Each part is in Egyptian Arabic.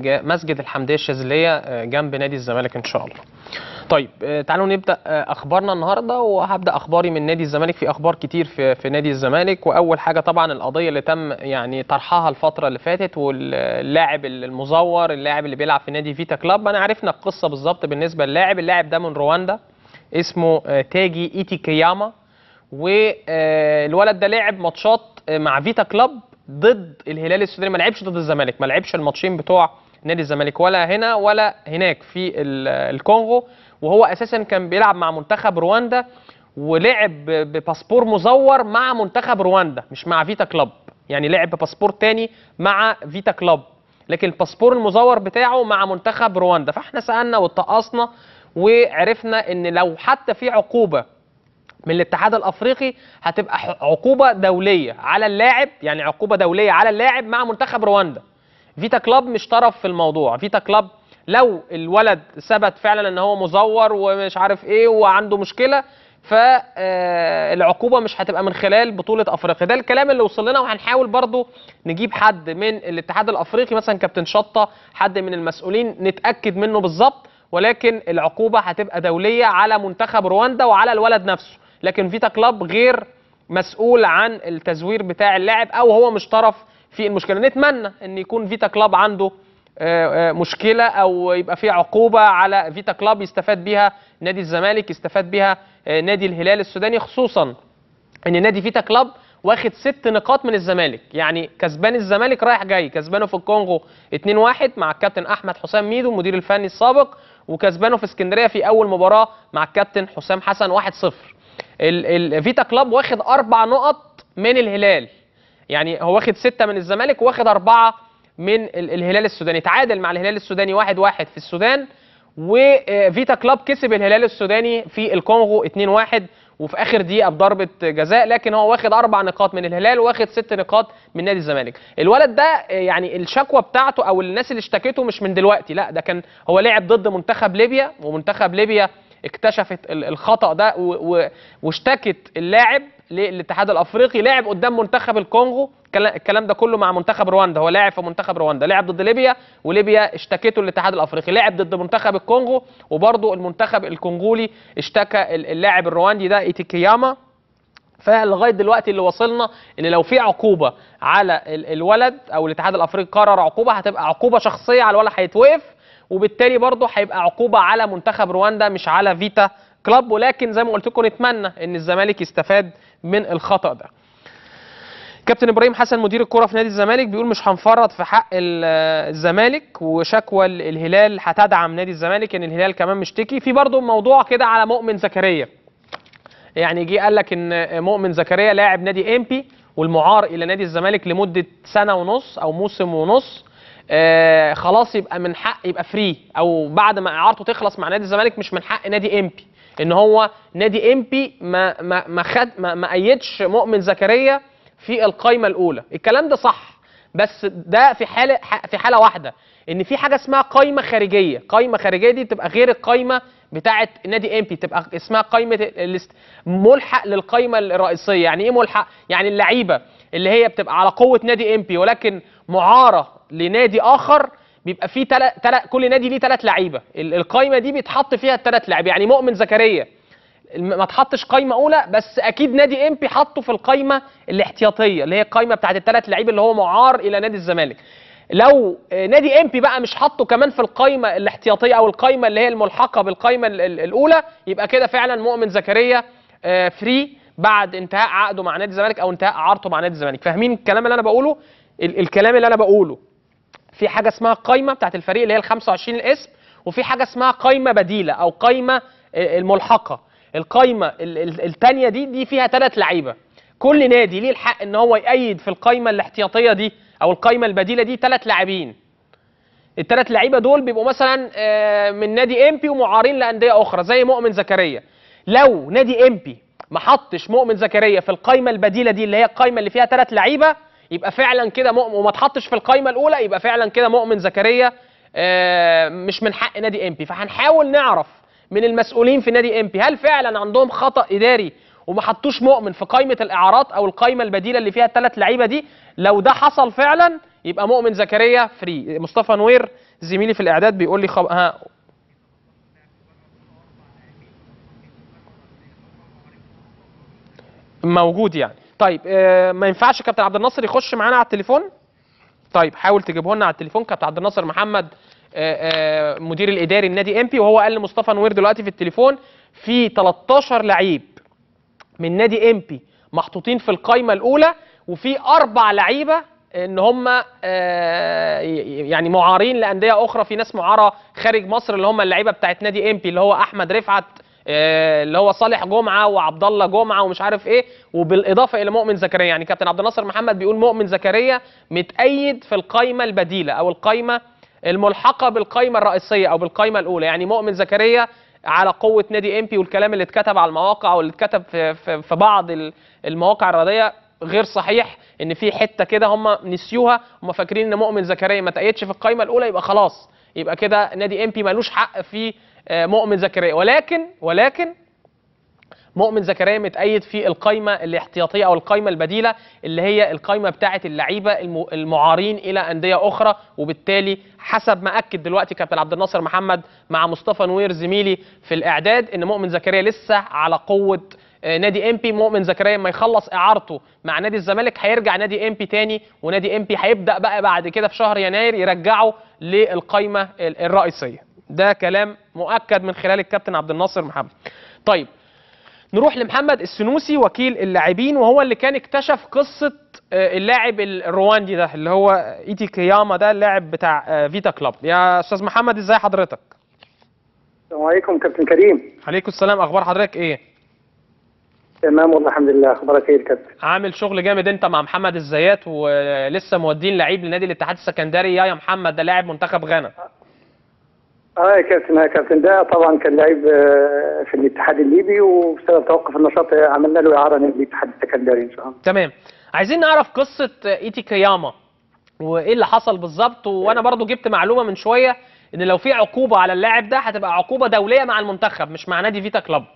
خارج مسجد الحمديه الشاذليه آه، جنب نادي الزمالك ان شاء الله. طيب آه، تعالوا نبدا آه، اخبارنا النهارده وهبدا اخباري من نادي الزمالك في اخبار كتير في في نادي الزمالك واول حاجه طبعا القضيه اللي تم يعني طرحها الفتره اللي فاتت واللاعب المزور اللاعب اللي بيلعب في نادي فيتا كلاب انا عرفنا القصه بالظبط بالنسبه للاعب اللاعب ده من رواندا اسمه آه، تاجي ايتي كياما والولد ده لعب ماتشات آه، مع فيتا كلاب ضد الهلال السوداني ما لعبش ضد الزمالك ما لعبش الماتشين بتوع نادي الزمالك ولا هنا ولا هناك في ال- الكونغو وهو اساسا كان بيلعب مع منتخب رواندا ولعب ب- بباسبور مزور مع منتخب رواندا مش مع فيتا كلاب يعني لعب بباسبور تاني مع فيتا كلاب لكن الباسبور المزور بتاعه مع منتخب رواندا فاحنا سالنا واتقصنا وعرفنا ان لو حتى في عقوبه من الاتحاد الافريقي هتبقى ح- عقوبه دوليه على اللاعب يعني عقوبه دوليه على اللاعب مع منتخب رواندا فيتا كلاب مش طرف في الموضوع فيتا كلاب لو الولد ثبت فعلا ان هو مزور ومش عارف ايه وعنده مشكله فالعقوبه مش هتبقى من خلال بطوله افريقيا ده الكلام اللي وصل لنا وهنحاول برضو نجيب حد من الاتحاد الافريقي مثلا كابتن شطه حد من المسؤولين نتاكد منه بالظبط ولكن العقوبه هتبقى دوليه على منتخب رواندا وعلى الولد نفسه لكن فيتا كلاب غير مسؤول عن التزوير بتاع اللاعب او هو مش طرف في المشكله نتمنى ان يكون فيتا كلاب عنده آه، آه، مشكله او يبقى في عقوبه على فيتا كلاب يستفاد بيها نادي الزمالك يستفاد بيها آه، نادي الهلال السوداني خصوصا ان نادي فيتا كلاب واخد ست نقاط من الزمالك يعني كسبان الزمالك رايح جاي كسبانه في الكونغو 2-1 مع الكابتن احمد حسام ميدو المدير الفني السابق وكسبانه في اسكندريه في اول مباراه مع الكابتن حسام حسن 1-0 ال- ال- فيتا كلاب واخد اربع نقط من الهلال يعني هو واخد ستة من الزمالك واخد أربعة من ال- الهلال السوداني تعادل مع الهلال السوداني واحد واحد في السودان وفيتا كلاب كسب الهلال السوداني في الكونغو 2-1 وفي اخر دقيقه بضربه جزاء لكن هو واخد اربع نقاط من الهلال واخد ست نقاط من نادي الزمالك الولد ده آه، يعني الشكوى بتاعته او الناس اللي اشتكته مش من دلوقتي لا ده كان هو لعب ضد منتخب ليبيا ومنتخب ليبيا اكتشفت ال- الخطا ده و- و- واشتكت اللاعب للاتحاد الافريقي لعب قدام منتخب الكونغو الكلا- الكلام ده كله مع منتخب رواندا هو لاعب في منتخب رواندا لعب ضد ليبيا وليبيا اشتكته للاتحاد الافريقي لعب ضد منتخب الكونغو وبرضه المنتخب الكونغولي اشتكى ال- اللاعب الرواندي ده ايتيكياما فلغايه دلوقتي اللي وصلنا ان لو في عقوبه على ال- الولد او الاتحاد الافريقي قرر عقوبه هتبقى عقوبه شخصيه على الولد هيتوقف وبالتالي برضه هيبقى عقوبه على منتخب رواندا مش على فيتا كلاب ولكن زي ما قلت لكم نتمنى ان الزمالك يستفاد من الخطا ده كابتن ابراهيم حسن مدير الكره في نادي الزمالك بيقول مش هنفرط في حق ال- الزمالك وشكوى ال- الهلال هتدعم نادي الزمالك ان الهلال كمان مشتكي في برضه موضوع كده على مؤمن زكريا يعني جه قال لك ان مؤمن زكريا لاعب نادي امبي والمعار الى نادي الزمالك لمده سنه ونص او موسم ونص آه خلاص يبقى من حق يبقى فري او بعد ما اعارته تخلص مع نادي الزمالك مش من حق نادي امبي ان هو نادي امبي ما ما ما خد ما, ما ايدش مؤمن زكريا في القايمه الاولى الكلام ده صح بس ده في حاله ح- في حاله واحده ان في حاجه اسمها قايمه خارجيه قايمه خارجيه دي بتبقى غير القايمه بتاعه نادي امبي تبقى اسمها قايمه الاست- ملحق للقايمه الرئيسيه يعني ايه ملحق يعني اللعيبه اللي هي بتبقى على قوه نادي امبي ولكن معاره لنادي اخر بيبقى في تل... تل... كل نادي ليه ثلاث لعيبه ال- القايمه دي بيتحط فيها الثلاث لعيبه يعني مؤمن زكريا الم- ما اتحطش قايمه اولى بس اكيد نادي امبي حطه في القايمه الاحتياطيه اللي هي القايمه بتاعت الثلاث لعيبه اللي هو معار الى نادي الزمالك لو آه، نادي امبي بقى مش حاطه كمان في القايمه الاحتياطيه او القايمه اللي هي الملحقه بالقايمه ال- ال- الاولى يبقى كده فعلا مؤمن زكريا آه، فري بعد انتهاء عقده مع نادي الزمالك او انتهاء اعارته مع نادي الزمالك فاهمين الكلام اللي انا بقوله ال- الكلام اللي انا بقوله في حاجه اسمها قايمه بتاعت الفريق اللي هي ال 25 الاسم وفي حاجه اسمها قايمه بديله او قايمه آه، الملحقه القايمه الثانيه دي دي فيها ثلاث لعيبه كل نادي ليه الحق ان هو يأيد في القايمه الاحتياطيه دي او القايمه البديله دي ثلاث لاعبين الثلاث لعيبه دول بيبقوا مثلا آه، من نادي امبي ومعارين لانديه اخرى زي مؤمن زكريا لو نادي امبي ما حطش مؤمن زكريا في القايمه البديله دي اللي هي القايمه اللي فيها ثلاث لعيبه يبقى فعلا كده مؤمن وما اتحطش في القايمه الاولى يبقى فعلا كده مؤمن زكريا آه، مش من حق نادي امبي فهنحاول نعرف من المسؤولين في نادي امبي هل فعلا عندهم خطا اداري وما حطوش مؤمن في قائمه الاعارات او القائمه البديله اللي فيها الثلاث لعيبه دي لو ده حصل فعلا يبقى مؤمن زكريا فري مصطفى نوير زميلي في الاعداد بيقول لي خب... ها موجود يعني طيب آه ما ينفعش كابتن عبد الناصر يخش معانا على التليفون طيب حاول تجيبه لنا على التليفون كابتن عبد الناصر محمد آه، آه، مدير الاداري النادي امبي وهو قال لمصطفى نوير دلوقتي في التليفون في 13 لعيب من نادي امبي محطوطين في القائمه الاولى وفي اربع لعيبه ان هم آه، ي- يعني معارين لانديه اخرى في ناس معاره خارج مصر اللي هم اللعيبه بتاعت نادي امبي اللي هو احمد رفعت آه، اللي هو صالح جمعه وعبد الله جمعه ومش عارف ايه وبالاضافه الى مؤمن زكريا يعني كابتن عبد الناصر محمد بيقول مؤمن زكريا متأيد في القائمه البديله او القائمه الملحقه بالقائمه الرئيسيه او بالقائمه الاولى يعني مؤمن زكريا على قوه نادي امبي والكلام اللي اتكتب على المواقع واللي اتكتب في, في, في بعض ال- المواقع الرياضيه غير صحيح ان في حته كده هم نسيوها هم فاكرين ان مؤمن زكريا ما تأيدش في القائمه الاولى يبقى خلاص يبقى كده نادي امبي ملوش حق في آه، مؤمن زكريا ولكن ولكن مؤمن زكريا متأيد في القائمة الاحتياطية أو القائمة البديلة اللي هي القائمة بتاعة اللعيبة الم- المعارين إلى أندية أخرى وبالتالي حسب ما أكد دلوقتي كابتن عبد الناصر محمد مع مصطفى نوير زميلي في الإعداد إن مؤمن زكريا لسه على قوة آه، نادي امبي مؤمن زكريا لما يخلص اعارته مع نادي الزمالك هيرجع نادي امبي تاني ونادي امبي هيبدا بقى بعد كده في شهر يناير يرجعه للقائمه ال- الرئيسيه ده كلام مؤكد من خلال الكابتن عبد الناصر محمد طيب نروح لمحمد السنوسي وكيل اللاعبين وهو اللي كان اكتشف قصه آه، اللاعب الرواندي ده اللي هو ايتي كياما ده اللاعب بتاع آه، فيتا كلوب يا استاذ محمد ازاي حضرتك السلام عليكم كابتن كريم عليكم السلام اخبار حضرتك ايه تمام والله الحمد لله اخبارك ايه يا كابتن عامل شغل جامد انت مع محمد الزيات ولسه مودين لعيب لنادي الاتحاد السكندري يا يا محمد ده لاعب منتخب غانا اه يا كابتن يا كابتن ده طبعا كان لعيب آه، في الاتحاد الليبي وبسبب توقف النشاط آه، عملنا له اعاره للاتحاد السكندري ان شاء الله تمام عايزين نعرف قصه ايتي كياما وايه اللي حصل بالظبط وانا برضو جبت معلومه من شويه ان لو في عقوبه على اللاعب ده هتبقى عقوبه دوليه مع المنتخب مش مع نادي فيتا كلوب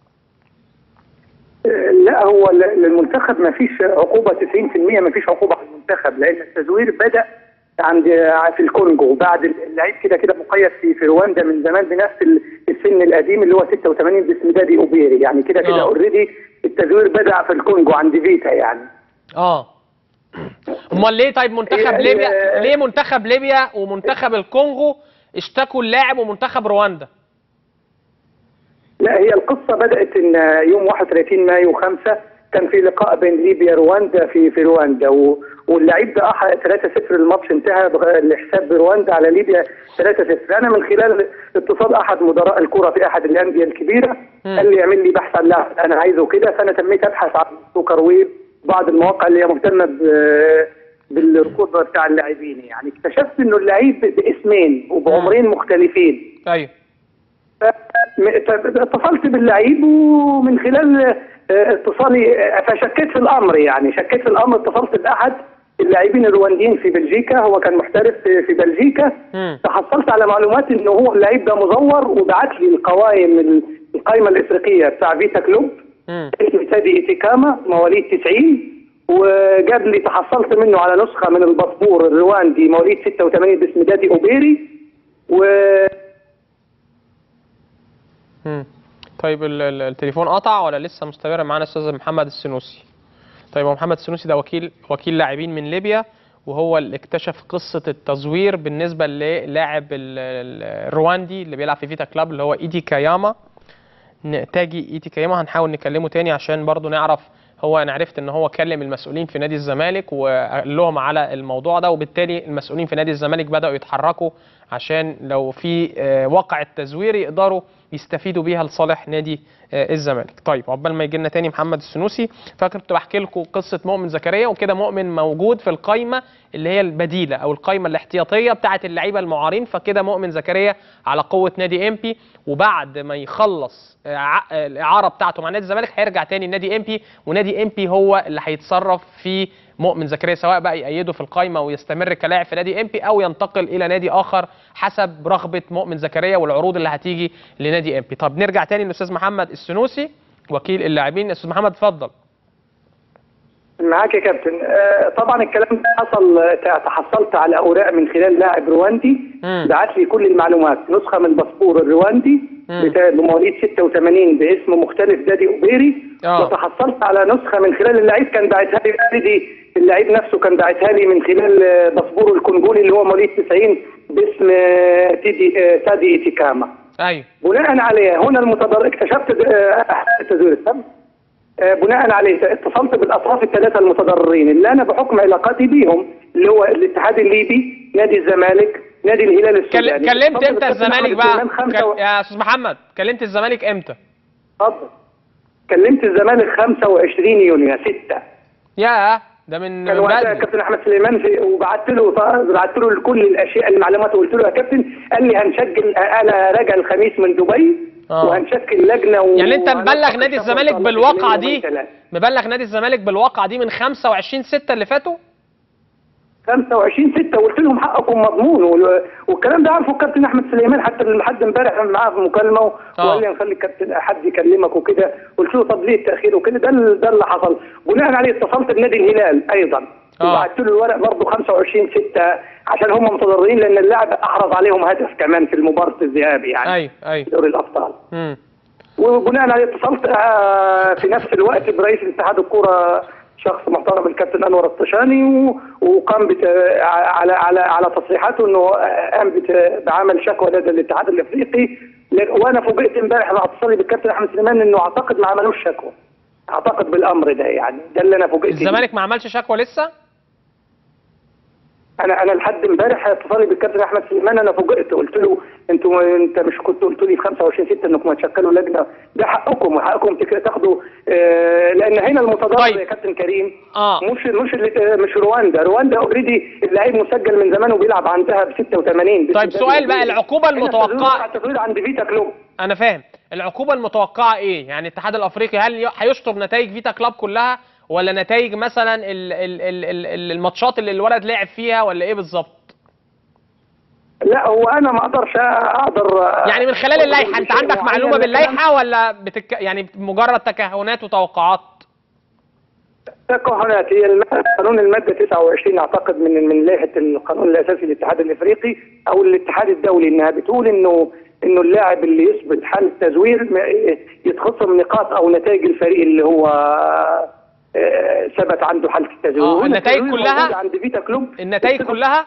آه، لا هو ل- للمنتخب ما فيش عقوبه 90% ما فيش عقوبه على المنتخب لان التزوير بدا عند آه، في الكونجو بعد اللعيب كده كده مقيد في في رواندا من زمان بنفس ال- السن القديم اللي هو 86 باسم دادي اوبيري يعني كده كده آه. اوريدي التزوير بدا في الكونجو عند فيتا يعني اه امال ليه طيب منتخب هي- ليبيا هي- ليه منتخب ليبيا ومنتخب الكونغو اشتكوا اللاعب ومنتخب رواندا لا هي القصة بدأت إن يوم 31 مايو 5 كان في لقاء بين ليبيا رواندا في في رواندا و- واللعيب ده أح 3-0 الماتش انتهى بغ- الحساب برواندا على ليبيا 3-0 أنا من خلال اتصال أحد مدراء الكرة في أحد الأندية الكبيرة مم. قال لي اعمل لي بحث عن لاعب أنا عايزه كده فأنا تميت أبحث عن سوكر ويب بعض المواقع اللي هي مهتمة ب- بالركود بتاع اللاعبين يعني اكتشفت إنه اللعيب باسمين وبعمرين مختلفين ايوه م- اتصلت باللعيب ومن خلال آه، اتصالي آه، فشكيت في الامر يعني شكيت في الامر اتصلت باحد اللاعبين الروانديين في بلجيكا هو كان محترف في في بلجيكا مم. تحصلت على معلومات ان هو اللعيب ده مزور وبعت لي القوائم ال- القائمه الافريقيه بتاع فيتا كلوب مم. اسم سادي ايتيكاما مواليد 90 وجاب لي تحصلت منه على نسخه من الباسبور الرواندي مواليد 86 باسم دادي اوبيري و مم. طيب ال- ال- التليفون قطع ولا لسه مستمر معانا استاذ محمد السنوسي طيب هو محمد السنوسي ده وكيل وكيل لاعبين من ليبيا وهو اللي اكتشف قصه التزوير بالنسبه للاعب ال- ال- الرواندي اللي بيلعب في فيتا كلاب اللي هو ايدي كاياما ن- تاجي ايتي كاياما هنحاول نكلمه تاني عشان برضو نعرف هو انا عرفت ان هو كلم المسؤولين في نادي الزمالك وقال لهم على الموضوع ده وبالتالي المسؤولين في نادي الزمالك بداوا يتحركوا عشان لو في آه، واقع التزوير يقدروا يستفيدوا بيها لصالح نادي آه، الزمالك طيب عقبال ما يجي لنا تاني محمد السنوسي فاكر كنت بحكي لكم قصه مؤمن زكريا وكده مؤمن موجود في القايمه اللي هي البديله او القايمه الاحتياطيه بتاعه اللعيبه المعارين فكده مؤمن زكريا على قوه نادي امبي وبعد ما يخلص آه، ع- آه، الاعاره بتاعته مع نادي الزمالك هيرجع تاني نادي امبي ونادي امبي هو اللي هيتصرف في مؤمن زكريا سواء بقى يأيده في القايمه ويستمر كلاعب في نادي امبي او ينتقل الى نادي اخر حسب رغبه مؤمن زكريا والعروض اللي هتيجي لنادي امبي طب نرجع تاني للاستاذ محمد السنوسي وكيل اللاعبين استاذ محمد اتفضل معاك يا كابتن آه، طبعا الكلام ده حصل آه، تحصلت على اوراق من خلال لاعب رواندي مم. بعت لي كل المعلومات نسخه من الباسبور الرواندي مم. بتاع بمواليد 86 باسم مختلف دادي اوبيري آه. وتحصلت على نسخه من خلال اللعيب كان باعتها لي والدي اللعيب نفسه كان باعتها لي من خلال آه، باسبوره الكونجولي اللي هو مواليد 90 باسم آه، تيدي آه، تادي ايتيكاما ايوه بناء عليه هنا المتضرر اكتشفت آه، أحد تزوير السم آه، بناء عليه اتصلت بالاطراف الثلاثه المتضررين اللي انا بحكم علاقاتي بيهم اللي هو الاتحاد الليبي نادي الزمالك نادي الهلال كل- السوداني كلمت اتصلت امتى بالكابتن الزمالك أحمد بقى سليمان خمسة و... كل- يا استاذ محمد كلمت الزمالك امتى اتفضل. كلمت الزمالك 25 يونيو 6 يا ده من كان من وقتها بدري الكابتن احمد سليمان في وبعت له بعت له كل الاشياء المعلومات وقلت له يا كابتن قال لي هنشكل انا راجع الخميس من دبي آه. وهنشكل لجنه و... يعني انت مبلغ نادي وهنشكل الزمالك شخص بالواقعه يومين دي ثلاثة. مبلغ نادي الزمالك بالواقعه دي من 25 6 اللي فاتوا 25 6 وقلت لهم حقكم مضمون وال- والكلام ده عارفه الكابتن احمد سليمان حتى لحد امبارح كان معاه في مكالمه و- آه. وقال لي نخلي الكابتن حد يكلمك وكده قلت له طب ليه التاخير وكده ده ال- ده اللي حصل بناء عليه اتصلت بنادي الهلال ايضا آه. وبعت له الورق برضه 25 6 عشان هم متضررين لان اللاعب احرز عليهم هدف كمان في المباراه الذهابي يعني ايوه ايوه دوري الابطال امم وبناء عليه اتصلت آه، في نفس الوقت برئيس اتحاد الكوره شخص محترم الكابتن انور الطشاني و- وقام بت... على على على تصريحاته انه آه، قام بت... بعمل شكوى لدى الاتحاد الافريقي ل- وانا فوجئت امبارح مع اتصالي بالكابتن احمد سليمان انه اعتقد ما عملوش شكوى اعتقد بالامر ده يعني ده اللي انا فوجئت بيه. الزمالك ما عملش شكوى لسه انا انا لحد امبارح اتصالي بالكابتن احمد سليمان انا فوجئت قلت له انتوا انت مش كنت قلت لي في 25 6 انكم هتشكلوا لجنه ده حقكم وحقكم تك- تاخدوا آه لان هنا المتضرر طيب. يا كابتن كريم اه مش مش اللي مش رواندا رواندا اوريدي اللعيب مسجل من زمان وبيلعب عندها ب 86 طيب سؤال بقى العقوبه هنا التدوير- المتوقعه التدوير عند فيتا كلوب انا فاهم العقوبه المتوقعه ايه يعني الاتحاد الافريقي هل ي- هيشطب نتائج فيتا كلاب كلها ولا نتائج مثلا ال ال ال ال ال الماتشات اللي الولد لعب فيها ولا ايه بالظبط لا هو انا ما اقدرش اقدر يعني من خلال اللائحه انت بشيء عندك معين، معلومه لكن باللائحه ولا بتك... يعني مجرد تكهنات وتوقعات تكهنات هي الم- قانون الماده 29 اعتقد من من لائحه القانون الاساسي للاتحاد الافريقي او الاتحاد الدولي انها بتقول انه انه اللاعب اللي يثبت حاله تزوير م- يتخصم نقاط او نتائج الفريق اللي هو آه، ثبت عنده حاله التزوير آه، وهنا النتائج التزوير كلها؟ موجود عند فيتا كلوب النتائج كلها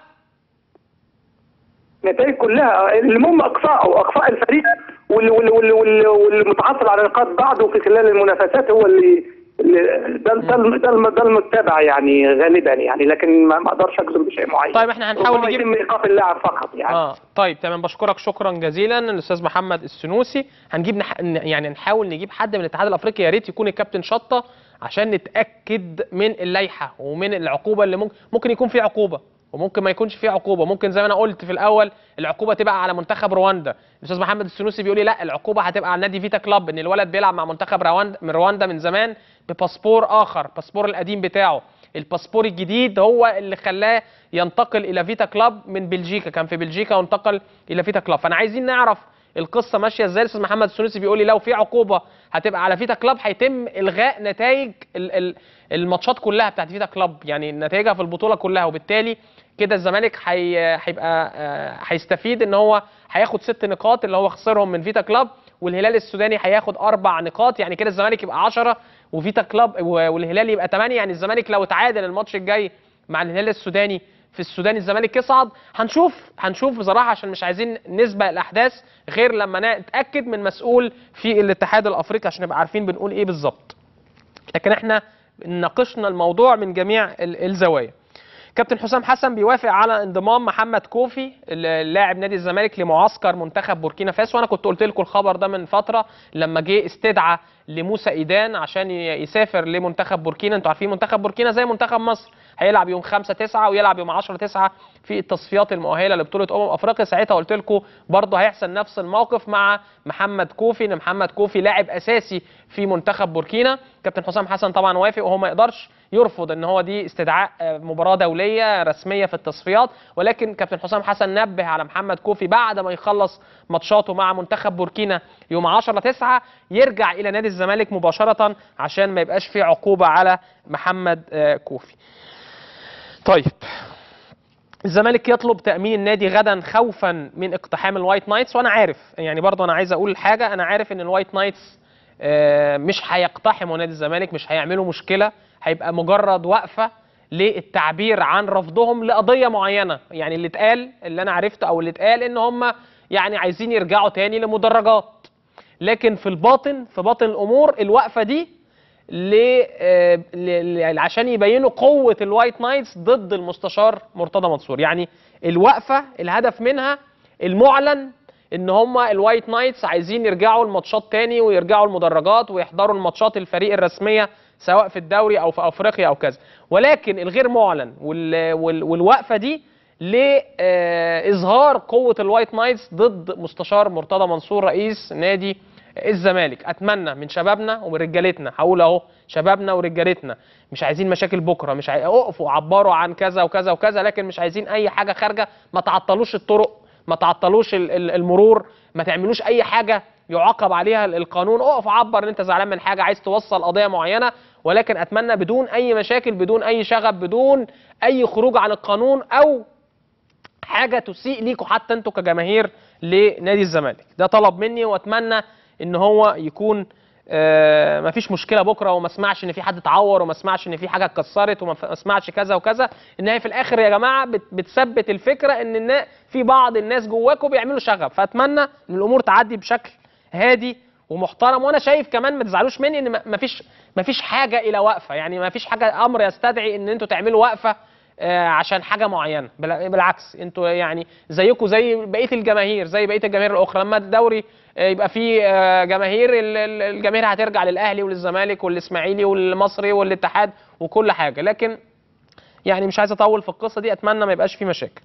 النتائج كلها المهم اقصاء اقصاء الفريق وال- وال- وال- وال- والمتحصل على نقاط بعضه في خلال المنافسات هو اللي اللي- ده ده الم- ده الم- ده المتبع يعني غالبا يعني لكن ما ما اقدرش اجزم بشيء معين طيب احنا هنحاول ربما نجيب- يتم ايقاف اللاعب فقط يعني اه طيب تمام بشكرك شكرا جزيلا الاستاذ محمد السنوسي هنجيب نح... ن- يعني نحاول نجيب حد من الاتحاد الافريقي يا ريت يكون الكابتن شطه عشان نتاكد من اللائحه ومن العقوبه اللي ممكن ممكن يكون في عقوبه وممكن ما يكونش في عقوبه ممكن زي ما انا قلت في الاول العقوبه تبقى على منتخب رواندا الاستاذ محمد السنوسي بيقول لي لا العقوبه هتبقى على نادي فيتا كلاب ان الولد بيلعب مع منتخب رواندا من رواندا من زمان بباسبور اخر باسبور القديم بتاعه الباسبور الجديد هو اللي خلاه ينتقل الى فيتا كلاب من بلجيكا كان في بلجيكا وانتقل الى فيتا كلاب فانا عايزين نعرف القصه ماشيه ازاي الاستاذ محمد السنوسي بيقول لي لو في عقوبه هتبقى على فيتا كلاب هيتم الغاء نتائج ال- ال- الماتشات كلها بتاعت فيتا كلاب يعني نتائجها في البطوله كلها وبالتالي كده الزمالك هي- هيبقى آه، هيستفيد ان هو هياخد ست نقاط اللي هو خسرهم من فيتا كلاب والهلال السوداني هياخد اربع نقاط يعني كده الزمالك يبقى 10 وفيتا كلاب و- والهلال يبقى 8 يعني الزمالك لو اتعادل الماتش الجاي مع الهلال السوداني في السودان الزمالك يصعد هنشوف هنشوف بصراحه عشان مش عايزين نسبق الاحداث غير لما نتاكد من مسؤول في الاتحاد الافريقي عشان نبقى عارفين بنقول ايه بالظبط لكن احنا ناقشنا الموضوع من جميع ال- الزوايا كابتن حسام حسن بيوافق على انضمام محمد كوفي اللاعب نادي الزمالك لمعسكر منتخب بوركينا فاسو وانا كنت قلت لكم الخبر ده من فتره لما جه استدعى لموسى ايدان عشان ي- يسافر لمنتخب بوركينا انتوا عارفين منتخب بوركينا زي منتخب مصر هيلعب يوم 5 9 ويلعب يوم 10 9 في التصفيات المؤهله لبطوله امم افريقيا ساعتها قلت لكم برضه هيحصل نفس الموقف مع محمد كوفي ان محمد كوفي لاعب اساسي في منتخب بوركينا كابتن حسام حسن طبعا وافق وهو ما يقدرش يرفض ان هو دي استدعاء آه، مباراه دوليه رسميه في التصفيات ولكن كابتن حسام حسن نبه على محمد كوفي بعد ما يخلص ماتشاته مع منتخب بوركينا يوم 10 9 يرجع الى نادي الزمالك مباشره عشان ما يبقاش في عقوبه على محمد آه، كوفي طيب الزمالك يطلب تأمين النادي غدا خوفا من اقتحام الوايت نايتس وانا عارف يعني برضه انا عايز اقول حاجه انا عارف ان الوايت نايتس آه، مش هيقتحموا نادي الزمالك مش هيعملوا مشكله هيبقى مجرد وقفه للتعبير عن رفضهم لقضيه معينه يعني اللي اتقال اللي انا عرفته او اللي اتقال ان هم يعني عايزين يرجعوا تاني لمدرجات لكن في الباطن في باطن الامور الوقفه دي ل... آه، ل... ل... عشان يبينوا قوه الوايت نايتس ضد المستشار مرتضى منصور يعني الوقفه الهدف منها المعلن ان هم الوايت نايتس عايزين يرجعوا الماتشات تاني ويرجعوا المدرجات ويحضروا الماتشات الفريق الرسميه سواء في الدوري او في افريقيا او كذا ولكن الغير معلن وال... وال... والوقفه دي لاظهار قوه الوايت نايتس ضد مستشار مرتضى منصور رئيس نادي الزمالك اتمنى من شبابنا ومن رجالتنا هقول اهو شبابنا ورجالتنا مش عايزين مشاكل بكره مش عاي... اقفوا عبروا عن كذا وكذا وكذا لكن مش عايزين اي حاجه خارجه ما تعطلوش الطرق ما تعطلوش ال- ال- المرور ما تعملوش اي حاجه يعاقب عليها القانون اقف عبر ان انت زعلان من حاجه عايز توصل قضيه معينه ولكن اتمنى بدون اي مشاكل بدون اي شغب بدون اي خروج عن القانون او حاجه تسيء ليكوا حتى انتوا كجماهير لنادي الزمالك ده طلب مني واتمنى ان هو يكون آه مفيش مشكله بكره وما اسمعش ان في حد اتعور وما اسمعش ان في حاجه اتكسرت وما ف- اسمعش كذا وكذا ان هي في الاخر يا جماعه بت- بتثبت الفكره ان النا- في بعض الناس جواكم بيعملوا شغب فاتمنى ان الامور تعدي بشكل هادي ومحترم وانا شايف كمان ما تزعلوش مني ان ما- مفيش مفيش حاجه الى وقفه يعني مفيش حاجه امر يستدعي ان انتوا تعملوا وقفه آه، عشان حاجه معينه بلا- بالعكس انتوا يعني زيكم زي بقيه الجماهير زي بقيه الجماهير الاخرى لما الدوري آه، يبقى فيه آه، جماهير ال- ال- الجماهير هترجع للاهلي وللزمالك والاسماعيلي والمصري والاتحاد وكل حاجه لكن يعني مش عايز اطول في القصه دي اتمنى ما يبقاش في مشاكل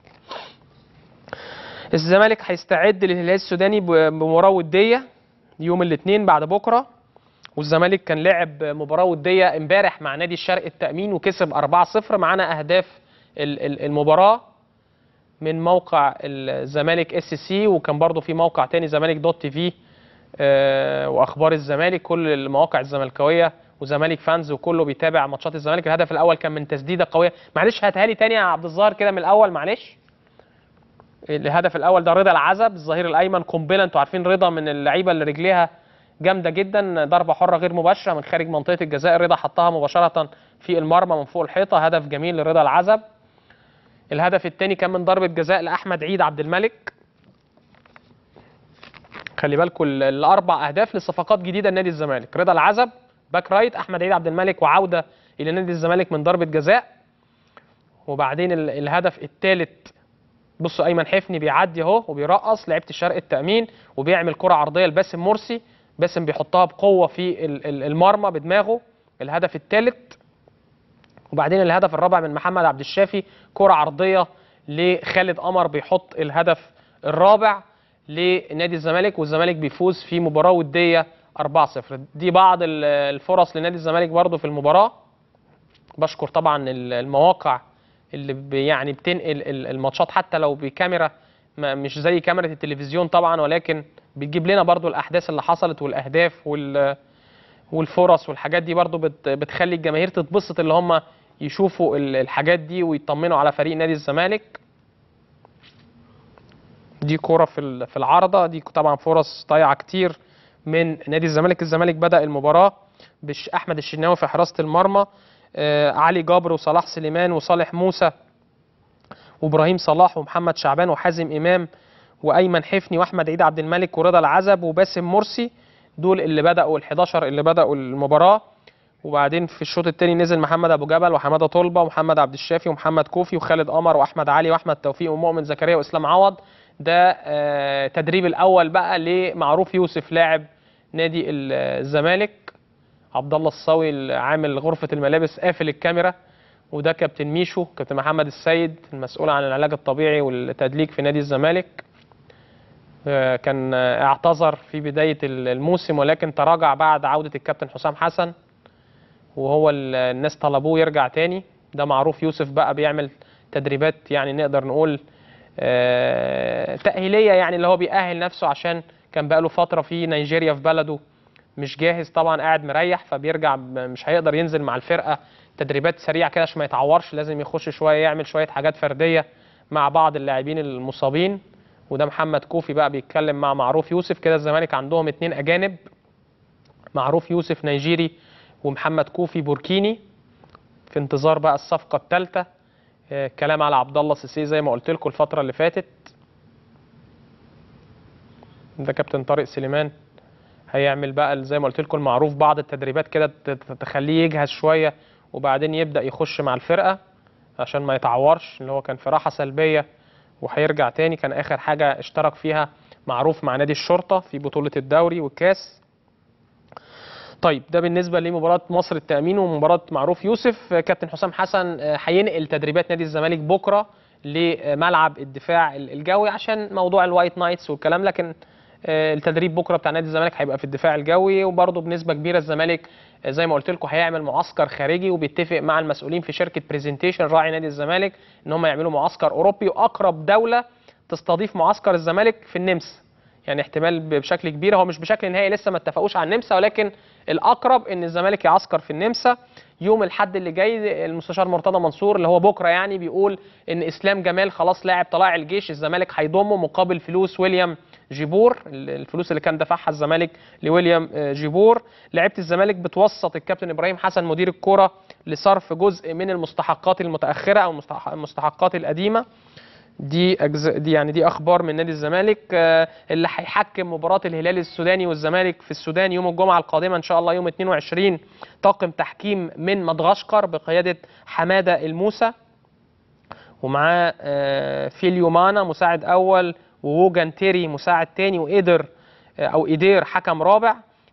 الزمالك هيستعد للهلال السوداني ب- بمباراه وديه يوم الاثنين بعد بكره والزمالك كان لعب مباراه وديه امبارح مع نادي الشرق التامين وكسب 4-0 معانا اهداف ال- ال- المباراه من موقع الزمالك اس سي وكان برضو في موقع تاني زمالك دوت تي في آه، واخبار الزمالك كل المواقع الزملكاويه وزمالك فانز وكله بيتابع ماتشات الزمالك الهدف الاول كان من تسديده قويه معلش هاتها لي تاني يا عبد الظاهر كده من الاول معلش الهدف الاول ده رضا العزب الظهير الايمن قنبله انتوا عارفين رضا من اللعيبه اللي رجليها جامده جدا ضربه حره غير مباشره من خارج منطقه الجزاء رضا حطها مباشره في المرمى من فوق الحيطه هدف جميل لرضا العزب الهدف الثاني كان من ضربه جزاء لاحمد عيد عبد الملك خلي بالكم ال- الاربع اهداف لصفقات جديده لنادي الزمالك رضا العزب باك رايت احمد عيد عبد الملك وعوده الى نادي الزمالك من ضربه جزاء وبعدين ال- الهدف الثالث بصوا ايمن حفني بيعدي اهو وبيرقص لعيبه الشرق التامين وبيعمل كره عرضيه لباسم مرسي باسم بيحطها بقوه في ال- ال- المرمى بدماغه الهدف الثالث وبعدين الهدف الرابع من محمد عبد الشافي كره عرضيه لخالد قمر بيحط الهدف الرابع لنادي الزمالك والزمالك بيفوز في مباراه وديه 4-0 دي بعض ال- الفرص لنادي الزمالك برضو في المباراه بشكر طبعا ال- المواقع اللي بي- يعني بتنقل ال- الماتشات حتى لو بكاميرا ما- مش زي كاميرا التلفزيون طبعا ولكن بتجيب لنا برضو الاحداث اللي حصلت والاهداف وال والفرص والحاجات دي برضو بت بتخلي الجماهير تتبسط اللي هم يشوفوا ال- الحاجات دي ويطمنوا على فريق نادي الزمالك دي كرة في ال- في العارضة دي طبعا فرص ضايعة كتير من نادي الزمالك الزمالك بدأ المباراة بش أحمد الشناوي في حراسة المرمى آه علي جابر وصلاح سليمان وصالح موسى وابراهيم صلاح ومحمد شعبان وحازم امام وايمن حفني واحمد عيد عبد الملك ورضا العزب وباسم مرسي دول اللي بداوا ال11 اللي بداوا المباراه وبعدين في الشوط الثاني نزل محمد ابو جبل وحماده طلبه ومحمد عبد الشافي ومحمد كوفي وخالد قمر واحمد علي واحمد توفيق ومؤمن زكريا واسلام عوض ده آه، تدريب الاول بقى لمعروف يوسف لاعب نادي ال- الزمالك عبد الله الصاوي عامل غرفه الملابس قافل الكاميرا وده كابتن ميشو كابتن محمد السيد المسؤول عن العلاج الطبيعي والتدليك في نادي الزمالك آه، كان آه، اعتذر في بداية ال- الموسم ولكن تراجع بعد عودة الكابتن حسام حسن وهو ال- الناس طلبوه يرجع تاني ده معروف يوسف بقى بيعمل تدريبات يعني نقدر نقول آه، تأهيلية يعني اللي هو بيأهل نفسه عشان كان بقاله فترة في نيجيريا في بلده مش جاهز طبعا قاعد مريح فبيرجع ب- مش هيقدر ينزل مع الفرقة تدريبات سريعة كده عشان ما يتعورش لازم يخش شوية يعمل شوية حاجات فردية مع بعض اللاعبين المصابين وده محمد كوفي بقى بيتكلم مع معروف يوسف كده الزمالك عندهم اتنين أجانب معروف يوسف نيجيري ومحمد كوفي بوركيني في انتظار بقى الصفقة الثالثة آه، كلام على عبد الله سيسي زي ما قلت لكم الفترة اللي فاتت ده كابتن طارق سليمان هيعمل بقى زي ما قلت لكم المعروف بعض التدريبات كده ت- ت- تخليه يجهز شوية وبعدين يبدأ يخش مع الفرقة عشان ما يتعورش اللي هو كان في راحة سلبية وهيرجع تاني كان آخر حاجة اشترك فيها معروف مع نادي الشرطة في بطولة الدوري والكاس طيب ده بالنسبة لمباراة مصر التأمين ومباراة معروف يوسف آه، كابتن حسام حسن آه، هينقل تدريبات نادي الزمالك بكرة لملعب الدفاع ال- الجوي عشان موضوع الوايت نايتس والكلام لكن آه، التدريب بكرة بتاع نادي الزمالك هيبقى في الدفاع الجوي وبرضه بنسبة كبيرة الزمالك آه، زي ما قلت لكم هيعمل معسكر خارجي وبيتفق مع المسؤولين في شركة بريزنتيشن راعي نادي الزمالك ان هم يعملوا معسكر اوروبي واقرب دولة تستضيف معسكر الزمالك في النمسا يعني احتمال ب- بشكل كبير هو مش بشكل نهائي لسه ما اتفقوش على النمسا ولكن الاقرب ان الزمالك يعسكر في النمسا يوم الحد اللي جاي المستشار مرتضى منصور اللي هو بكره يعني بيقول ان اسلام جمال خلاص لاعب طلائع الجيش الزمالك هيضمه مقابل فلوس ويليام جيبور ال- الفلوس اللي كان دفعها الزمالك لويليام آه، جيبور لعيبه الزمالك بتوسط الكابتن ابراهيم حسن مدير الكره لصرف جزء من المستحقات المتاخره او المستحق- المستحقات القديمه دي أجزاء دي يعني دي اخبار من نادي الزمالك آه، اللي هيحكم مباراه الهلال السوداني والزمالك في السودان يوم الجمعه القادمه ان شاء الله يوم 22 طاقم تحكيم من مدغشقر بقياده حماده الموسى ومعاه آه، فيليو مانا مساعد اول ووجان تيري مساعد تاني وايدر آه، او ايدير حكم رابع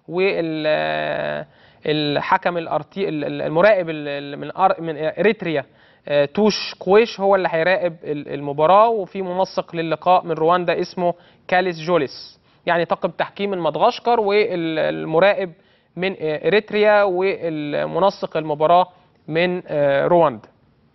والحكم الارتي ال- ال- المراقب ال- ال- من أر- من اريتريا آه، توش كويش هو اللي هيراقب ال- المباراه وفي منسق للقاء من رواندا اسمه كاليس جوليس يعني طاقم تحكيم من مدغشقر والمراقب من آه، اريتريا والمنسق المباراه من آه، رواندا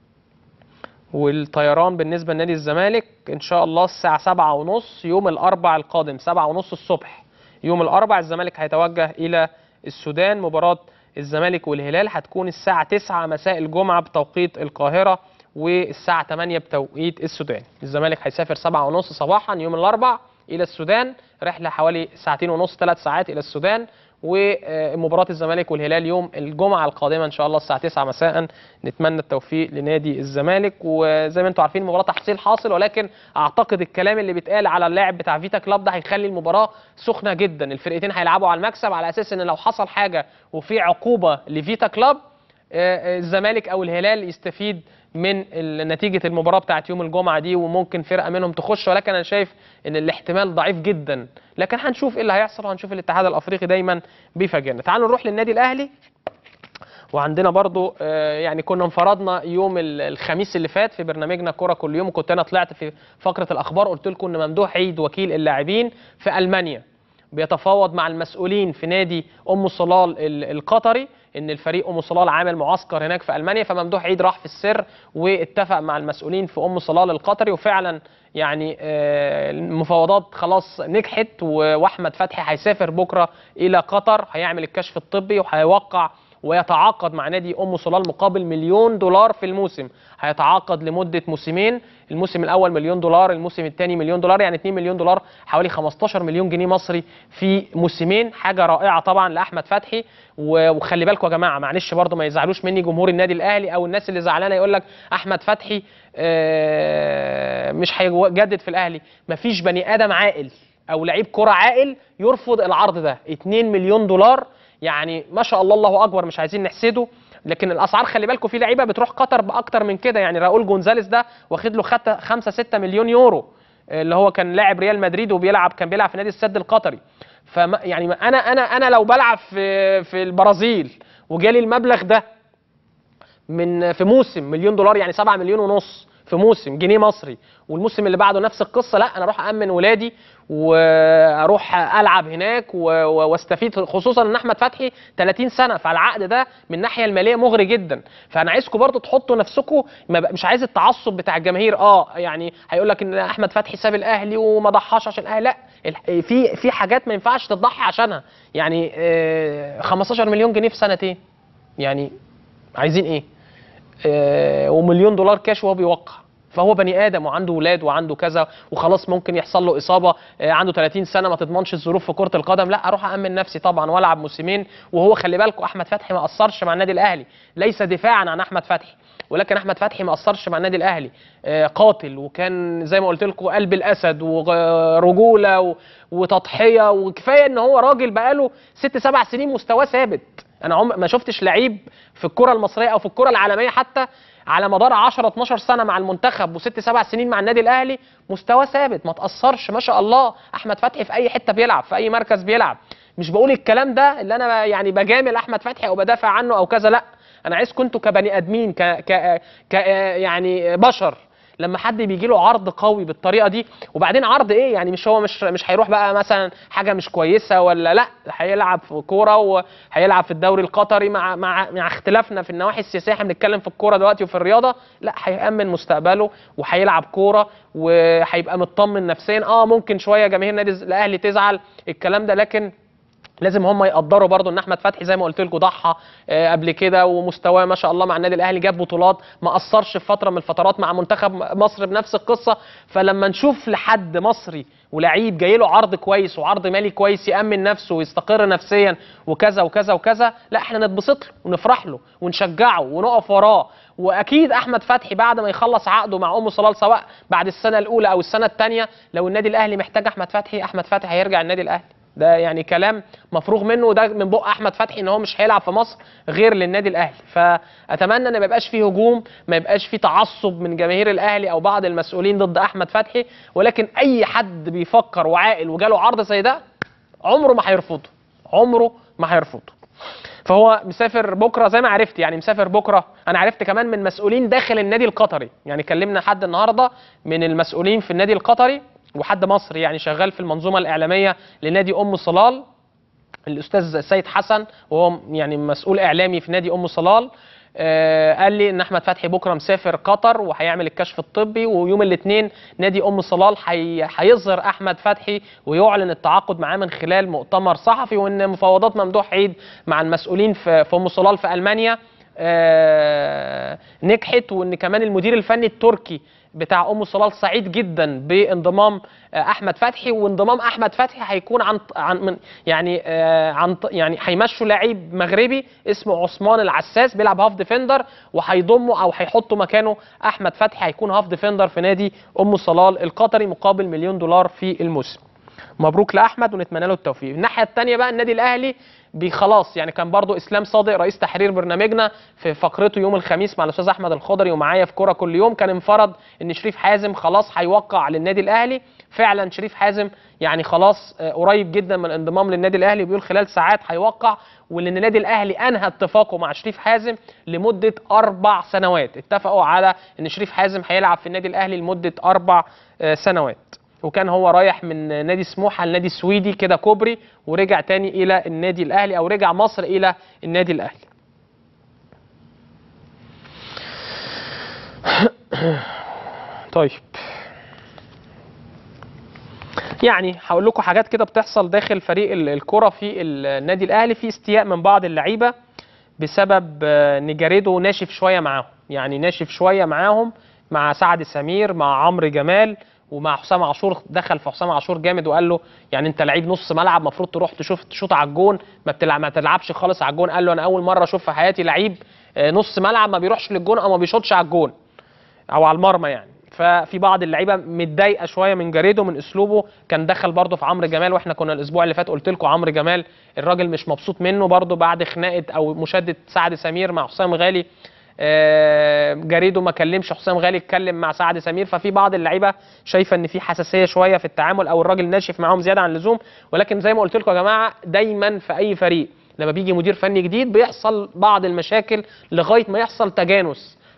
والطيران بالنسبة لنادي الزمالك إن شاء الله الساعة سبعة ونص يوم الأربع القادم سبعة ونص الصبح يوم الأربع الزمالك هيتوجه إلى السودان مباراة الزمالك والهلال هتكون الساعة 9 مساء الجمعة بتوقيت القاهرة والساعة 8 بتوقيت السودان الزمالك هيسافر سبعة ونص صباحا يوم الأربع إلى السودان رحلة حوالي ساعتين ونص ثلاث ساعات إلى السودان ومباراة الزمالك والهلال يوم الجمعة القادمة إن شاء الله الساعة 9 مساء نتمنى التوفيق لنادي الزمالك وزي ما انتم عارفين المباراة تحصيل حاصل ولكن أعتقد الكلام اللي بيتقال على اللاعب بتاع فيتا كلاب ده هيخلي المباراة سخنة جدا الفرقتين هيلعبوا على المكسب على أساس إن لو حصل حاجة وفي عقوبة لفيتا كلاب آه، آه، الزمالك او الهلال يستفيد من ال- نتيجه المباراه بتاعت يوم الجمعه دي وممكن فرقه منهم تخش ولكن انا شايف ان الاحتمال ضعيف جدا لكن هنشوف ايه اللي هيحصل وهنشوف الاتحاد الافريقي دايما بيفاجئنا تعالوا نروح للنادي الاهلي وعندنا برضو آه، يعني كنا انفردنا يوم ال- الخميس اللي فات في برنامجنا كرة كل يوم وكنت انا طلعت في فقرة الاخبار قلت لكم ان ممدوح عيد وكيل اللاعبين في المانيا بيتفاوض مع المسؤولين في نادي ام صلال ال- القطري ان الفريق ام صلال عامل معسكر هناك في المانيا فممدوح عيد راح في السر واتفق مع المسؤولين في ام صلال القطري وفعلا يعني آه، المفاوضات خلاص نجحت و- واحمد فتحي هيسافر بكره الى قطر هيعمل الكشف الطبي وهيوقع ويتعاقد مع نادي ام صلال مقابل مليون دولار في الموسم هيتعاقد لمده موسمين الموسم الاول مليون دولار الموسم الثاني مليون دولار يعني 2 مليون دولار حوالي 15 مليون جنيه مصري في موسمين حاجه رائعه طبعا لاحمد فتحي و- وخلي بالكم يا جماعه معلش برضه ما يزعلوش مني جمهور النادي الاهلي او الناس اللي زعلانه يقول لك احمد فتحي آه، مش هيجدد في الاهلي مفيش بني ادم عاقل او لعيب كره عاقل يرفض العرض ده 2 مليون دولار يعني ما شاء الله الله اكبر مش عايزين نحسده لكن الاسعار خلي بالكم في لعيبه بتروح قطر باكتر من كده يعني راؤول جونزاليس ده واخد له 5 6 مليون يورو اللي هو كان لاعب ريال مدريد وبيلعب كان بيلعب في نادي السد القطري فما يعني ما- انا انا انا لو بلعب في في البرازيل وجالي المبلغ ده من في موسم مليون دولار يعني 7 مليون ونص في موسم جنيه مصري والموسم اللي بعده نفس القصه لا انا اروح امن ولادي واروح العب هناك و- و- واستفيد خصوصا ان احمد فتحي 30 سنه فالعقد ده من الناحيه الماليه مغري جدا فانا عايزكم برضو تحطوا نفسكم ما بق- مش عايز التعصب بتاع الجماهير اه يعني هيقول لك ان احمد فتحي ساب الاهلي وما ضحاش عشان الاهلي لا ال- في في حاجات ما ينفعش تضحي عشانها يعني آه، 15 مليون جنيه في سنتين يعني عايزين ايه آه، ومليون دولار كاش وهو بيوقع فهو بني ادم وعنده ولاد وعنده كذا وخلاص ممكن يحصل له اصابه آه، عنده 30 سنه ما تضمنش الظروف في كره القدم لا اروح امن نفسي طبعا والعب موسمين وهو خلي بالكم احمد فتحي ما قصرش مع النادي الاهلي ليس دفاعا عن احمد فتحي ولكن احمد فتحي ما قصرش مع النادي الاهلي آه، قاتل وكان زي ما قلت لكم قلب الاسد ورجوله و- وتضحيه وكفايه ان هو راجل بقاله ست سبع سنين مستواه ثابت انا عم ما شفتش لعيب في الكره المصريه او في الكره العالميه حتى على مدار 10 12 سنه مع المنتخب وست سبع سنين مع النادي الاهلي مستواه ثابت ما تاثرش ما شاء الله احمد فتحي في اي حته بيلعب في اي مركز بيلعب مش بقول الكلام ده اللي انا يعني بجامل احمد فتحي او بدافع عنه او كذا لا انا عايزكم انتوا كبني ادمين ك ك ك يعني بشر لما حد بيجي له عرض قوي بالطريقه دي وبعدين عرض ايه يعني مش هو مش مش هيروح بقى مثلا حاجه مش كويسه ولا لا هيلعب في كوره وهيلعب في الدوري القطري مع مع مع اختلافنا في النواحي السياسيه احنا بنتكلم في الكوره دلوقتي وفي الرياضه لا هيامن مستقبله وهيلعب كوره وهيبقى مطمن نفسيا اه ممكن شويه جماهير نادي الاهلي تزعل الكلام ده لكن لازم هم يقدروا برضو ان احمد فتحي زي ما قلت لكم ضحى آه، قبل كده ومستواه ما شاء الله مع النادي الاهلي جاب بطولات ما قصرش في فتره من الفترات مع منتخب مصر بنفس القصه فلما نشوف لحد مصري ولعيب جاي له عرض كويس وعرض مالي كويس يامن نفسه ويستقر نفسيا وكذا وكذا وكذا لا احنا نتبسط له ونفرح له ونشجعه ونقف وراه واكيد احمد فتحي بعد ما يخلص عقده مع ام صلال سواء بعد السنه الاولى او السنه الثانيه لو النادي الاهلي محتاج احمد فتحي احمد فتحي هيرجع النادي الاهلي ده يعني كلام مفروغ منه وده من بق احمد فتحي ان هو مش هيلعب في مصر غير للنادي الاهلي فاتمنى ان ما يبقاش فيه هجوم ما يبقاش فيه تعصب من جماهير الاهلي او بعض المسؤولين ضد احمد فتحي ولكن اي حد بيفكر وعاقل وجاله عرض زي ده عمره ما هيرفضه عمره ما هيرفضه فهو مسافر بكره زي ما عرفت يعني مسافر بكره انا عرفت كمان من مسؤولين داخل النادي القطري يعني كلمنا حد النهارده من المسؤولين في النادي القطري وحد مصري يعني شغال في المنظومه الاعلاميه لنادي ام صلال الاستاذ سيد حسن وهو يعني مسؤول اعلامي في نادي ام صلال آه قال لي ان احمد فتحي بكره مسافر قطر وهيعمل الكشف الطبي ويوم الاثنين نادي ام صلال هي- هيظهر احمد فتحي ويعلن التعاقد معاه من خلال مؤتمر صحفي وان مفاوضات ممدوح عيد مع المسؤولين في في ام صلال في المانيا آه، نجحت وان كمان المدير الفني التركي بتاع ام صلال سعيد جدا بانضمام آه، احمد فتحي وانضمام احمد فتحي هيكون عن عن من يعني آه، عن ط- يعني هيمشوا لعيب مغربي اسمه عثمان العساس بيلعب هاف ديفندر وهيضموا او هيحطوا مكانه احمد فتحي هيكون هاف ديفندر في نادي ام صلال القطري مقابل مليون دولار في الموسم مبروك لاحمد ونتمنى له التوفيق الناحيه الثانيه بقى النادي الاهلي بخلاص يعني كان برضو اسلام صادق رئيس تحرير برنامجنا في فقرته يوم الخميس مع الاستاذ احمد الخضري ومعايا في كوره كل يوم كان انفرد ان شريف حازم خلاص هيوقع للنادي الاهلي فعلا شريف حازم يعني خلاص آه، قريب جدا من الانضمام للنادي الاهلي بيقول خلال ساعات هيوقع وان النادي الاهلي انهى اتفاقه مع شريف حازم لمده اربع سنوات اتفقوا على ان شريف حازم هيلعب في النادي الاهلي لمده اربع آه، سنوات وكان هو رايح من نادي سموحه لنادي سويدي كده كوبري ورجع تاني الى النادي الاهلي او رجع مصر الى النادي الاهلي طيب يعني هقول لكم حاجات كده بتحصل داخل فريق ال- الكرة في النادي الاهلي في استياء من بعض اللعيبه بسبب آه، ان جاريدو ناشف شويه معاهم يعني ناشف شويه معاهم مع سعد سمير مع عمرو جمال ومع حسام عاشور دخل في حسام عاشور جامد وقال له يعني انت لعيب نص ملعب المفروض تروح تشوف تشوط على الجون ما بتلعب ما تلعبش خالص على الجون قال له انا اول مره اشوف في حياتي لعيب آه، نص ملعب ما بيروحش للجون او ما بيشوطش على الجون او على المرمى يعني ففي بعض اللعيبه متضايقه شويه من جاريدو من اسلوبه كان دخل برضه في عمرو جمال واحنا كنا الاسبوع اللي فات قلت لكم عمرو جمال الراجل مش مبسوط منه برضه بعد خناقه او مشاده سعد سمير مع حسام غالي آه، جاريدو ما كلمش حسام غالي اتكلم مع سعد سمير ففي بعض اللعيبه شايفه ان في حساسيه شويه في التعامل او الراجل ناشف معاهم زياده عن اللزوم ولكن زي ما قلت لكم يا جماعه دايما في اي فريق لما بيجي مدير فني جديد بيحصل بعض المشاكل لغايه ما يحصل تجانس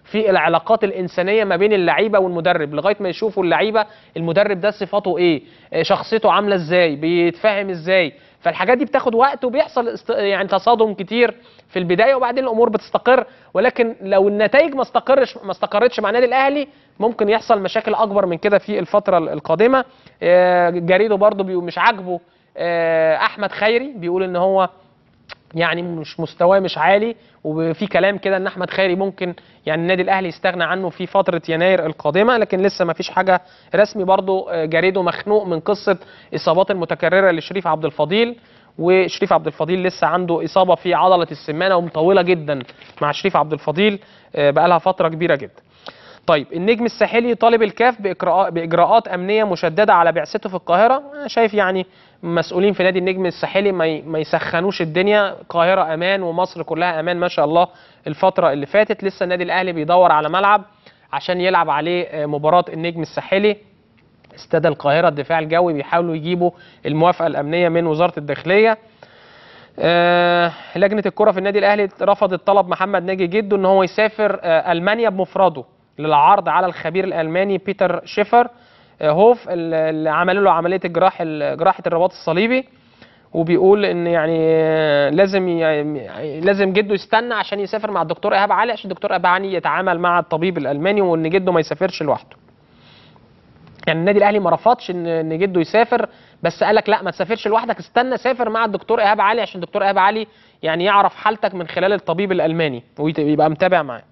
في العلاقات الانسانيه ما بين اللعيبه والمدرب لغايه ما يشوفوا اللعيبه المدرب ده صفاته ايه آه، شخصيته عامله ازاي بيتفاهم ازاي فالحاجات دي بتاخد وقت وبيحصل است... يعني تصادم كتير في البدايه وبعدين الامور بتستقر ولكن لو النتائج ما استقرش ما استقرتش مع النادي الاهلي ممكن يحصل مشاكل اكبر من كده في الفتره القادمه آه، جريده برضو بيقول مش عاجبه آه، احمد خيري بيقول ان هو يعني مش مستواه مش عالي وفي كلام كده ان احمد خيري ممكن يعني النادي الاهلي يستغنى عنه في فتره يناير القادمه لكن لسه ما فيش حاجه رسمي برضو آه، جريده مخنوق من قصه اصابات المتكرره لشريف عبد الفضيل وشريف عبد الفضيل لسه عنده اصابه في عضله السمانه ومطوله جدا مع شريف عبد الفضيل آه، بقالها فتره كبيره جدا طيب النجم الساحلي يطالب الكاف بإجراءات, بإجراءات أمنية مشددة على بعثته في القاهرة أنا شايف يعني مسؤولين في نادي النجم الساحلي ما ي- ما يسخنوش الدنيا القاهرة أمان ومصر كلها أمان ما شاء الله الفترة اللي فاتت لسه النادي الأهلي بيدور على ملعب عشان يلعب عليه آه، مباراة النجم الساحلي استاد القاهرة الدفاع الجوي بيحاولوا يجيبوا الموافقة الأمنية من وزارة الداخلية آه، لجنه الكره في النادي الاهلي رفضت طلب محمد ناجي جده ان هو يسافر آه، المانيا بمفرده للعرض على الخبير الالماني بيتر شيفر آه، هوف اللي عملوا له عمليه الجراح جراحه الرباط الصليبي وبيقول ان يعني آه، لازم ي- لازم جده يستنى عشان يسافر مع الدكتور ايهاب علي عشان الدكتور ايهاب علي يتعامل مع الطبيب الالماني وان جده ما يسافرش لوحده يعني النادي الاهلي ما رفضش ان ان جده يسافر بس قال لك لا ما تسافرش لوحدك استنى سافر مع الدكتور ايهاب علي عشان الدكتور ايهاب علي يعني يعرف حالتك من خلال الطبيب الالماني ويبقى متابع معاه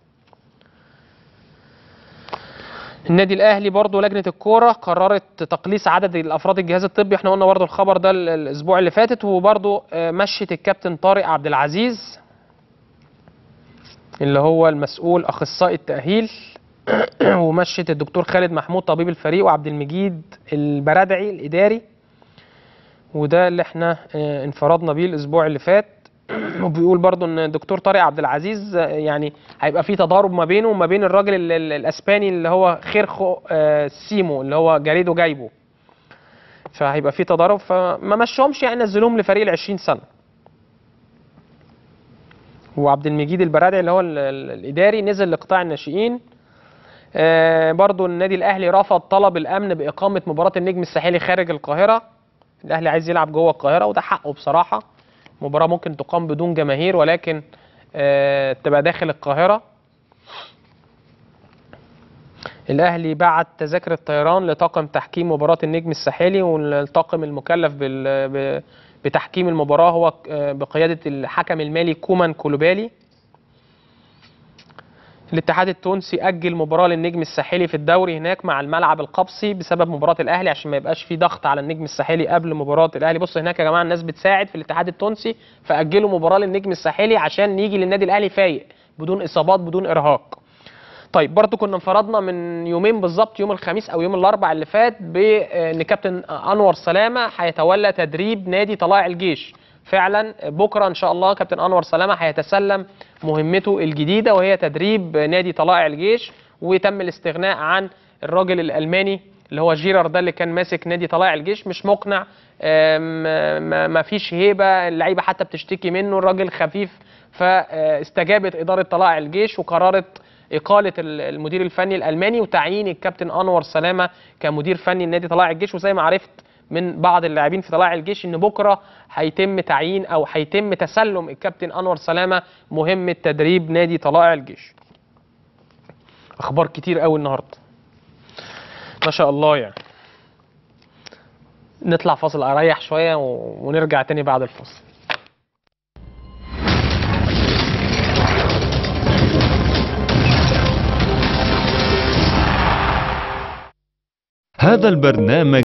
النادي الاهلي برضه لجنه الكوره قررت تقليص عدد الافراد الجهاز الطبي احنا قلنا برضه الخبر ده ال- الاسبوع اللي فاتت وبرضه آه، مشت الكابتن طارق عبد العزيز اللي هو المسؤول اخصائي التاهيل ومشت الدكتور خالد محمود طبيب الفريق وعبد المجيد البرادعي الاداري وده اللي احنا آه، انفردنا بيه الاسبوع اللي فات وبيقول برضو ان الدكتور طارق عبد العزيز آه، يعني هيبقى في تضارب ما بينه وما بين الراجل ال- ال- الاسباني اللي هو خيرخو آه، سيمو اللي هو جاريدو جايبه فهيبقى في تضارب فما مشهمش يعني نزلوهم لفريق ال 20 سنه وعبد المجيد البرادعي اللي هو ال- ال- الاداري نزل لقطاع الناشئين آه، برضو النادي الاهلي رفض طلب الامن باقامه مباراه النجم الساحلي خارج القاهره الاهلي عايز يلعب جوه القاهره وده حقه بصراحه مباراه ممكن تقام بدون جماهير ولكن آه، تبقى داخل القاهره الاهلي بعت تذاكر الطيران لطاقم تحكيم مباراه النجم الساحلي والطاقم المكلف بال- ب- بتحكيم المباراه هو آه، بقياده الحكم المالي كومان كولوبالي الاتحاد التونسي اجل مباراه للنجم الساحلي في الدوري هناك مع الملعب القبسي بسبب مباراه الاهلي عشان ما يبقاش في ضغط على النجم الساحلي قبل مباراه الاهلي بص هناك يا جماعه الناس بتساعد في الاتحاد التونسي فاجلوا مباراه للنجم الساحلي عشان نيجي للنادي الاهلي فايق بدون اصابات بدون ارهاق طيب برضو كنا انفرضنا من يومين بالظبط يوم الخميس او يوم الاربع اللي فات بان كابتن انور سلامه هيتولى تدريب نادي طلائع الجيش فعلا بكره ان شاء الله كابتن انور سلامه هيتسلم مهمته الجديده وهي تدريب نادي طلائع الجيش وتم الاستغناء عن الراجل الالماني اللي هو جيرار ده اللي كان ماسك نادي طلائع الجيش مش مقنع آم، ما ما فيش هيبه اللعيبه حتى بتشتكي منه الراجل خفيف فاستجابت اداره طلائع الجيش وقررت اقاله ال- المدير الفني الالماني وتعيين الكابتن انور سلامه كمدير فني لنادي طلائع الجيش وزي ما عرفت من بعض اللاعبين في طلائع الجيش ان بكره هيتم تعيين او هيتم تسلم الكابتن انور سلامه مهمه تدريب نادي طلائع الجيش. اخبار كتير قوي النهارده. ما شاء الله يعني. نطلع فاصل اريح شويه و- ونرجع تاني بعد الفاصل. هذا البرنامج